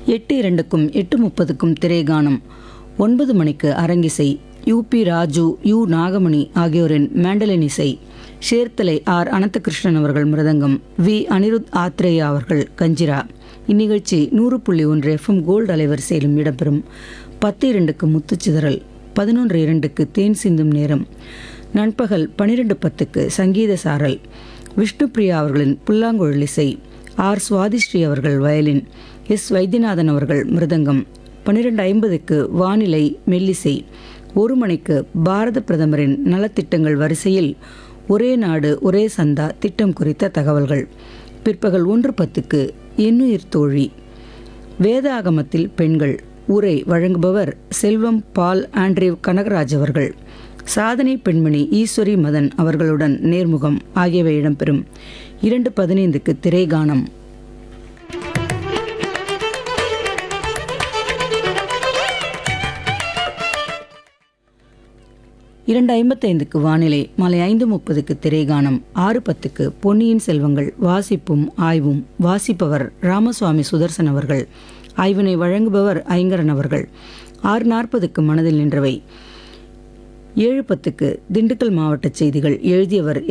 எட்டு இரண்டுக்கும் எட்டு முப்பதுக்கும் திரைகானம் ஒன்பது மணிக்கு அரங்கிசை யூபி ராஜு யு நாகமணி ஆகியோரின் மேண்டலின் இசை சேர்த்தலை ஆர் அனந்தகிருஷ்ணன் அவர்கள் மிருதங்கம் வி அனிருத் ஆத்ரேயா அவர்கள் கஞ்சிரா இந்நிகழ்ச்சி நூறு புள்ளி ஒன்று எஃப்எம் கோல்டு அலைவரிசையிலும் இடம்பெறும் பத்து இரண்டுக்கு முத்துச்சிதறல் பதினொன்று இரண்டுக்கு தேன் சிந்தும் நேரம் நண்பகல் பனிரெண்டு பத்துக்கு சங்கீத சாரல் விஷ்ணுபிரியா அவர்களின் புல்லாங்குழல் இசை ஆர் சுவாதிஸ்ரீ அவர்கள் வயலின் எஸ் வைத்தியநாதன் அவர்கள் மிருதங்கம் பன்னிரெண்டு ஐம்பதுக்கு வானிலை மெல்லிசை ஒரு மணிக்கு பாரத பிரதமரின் நலத்திட்டங்கள் வரிசையில் ஒரே நாடு ஒரே சந்தா திட்டம் குறித்த தகவல்கள் பிற்பகல் ஒன்று பத்துக்கு எண்ணுயிர் தோழி வேதாகமத்தில் பெண்கள் உரை வழங்குபவர் செல்வம் பால் ஆண்ட்ரேவ் கனகராஜ் அவர்கள் சாதனை பெண்மணி ஈஸ்வரி மதன் அவர்களுடன் நேர்முகம் ஆகியவை இடம்பெறும் இரண்டு பதினைந்துக்கு திரைகானம் இரண்டு ஐம்பத்தைந்துக்கு வானிலை மாலை ஐந்து முப்பதுக்கு திரைகானம் ஆறு பத்துக்கு பொன்னியின் செல்வங்கள் வாசிப்பும் ஆய்வும் வாசிப்பவர் ராமசுவாமி சுதர்சன் அவர்கள் ஆய்வினை வழங்குபவர் ஐங்கரன் அவர்கள் ஆறு நாற்பதுக்கு மனதில் நின்றவை ஏழு பத்துக்கு திண்டுக்கல் மாவட்ட செய்திகள் எழுதியவர்